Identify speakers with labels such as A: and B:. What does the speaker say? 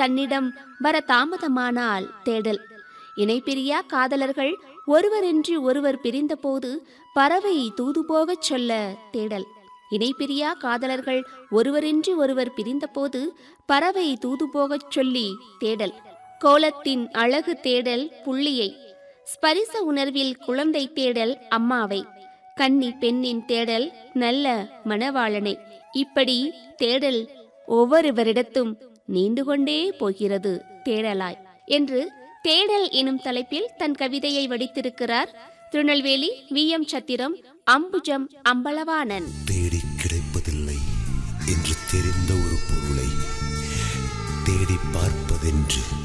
A: தன்னிடம் வர தாமதமானால் தேடல் இணைப்பிரியா காதலர்கள் ஒருவரின்றி ஒருவர் பிரிந்தபோது பறவை தூது போகச் சொல்ல தேடல் இணைப்பிரியா காதலர்கள் ஒருவரின்றி ஒருவர் பிரிந்தபோது பறவை தூது போகச் சொல்லி தேடல் கோலத்தின் அழகு தேடல் புள்ளியை ஸ்பரிச உணர்வில் குழந்தை தேடல் அம்மாவை கன்னி பெண்ணின் தேடல் நல்ல மணவாளனை இப்படி தேடல் ஒவ்வொருவரிடத்தும் நீண்டு கொண்டே போகிறது தேடலாய் என்று தேடல் எனும் தலைப்பில் தன் கவிதையை வடித்திருக்கிறார் திருநெல்வேலி வி எம் சத்திரம் அம்புஜம் அம்பலவாணன்
B: தேடி கிடைப்பதில்லை என்று தெரிந்த ஒரு பொருளை தேடி பார்ப்பதென்று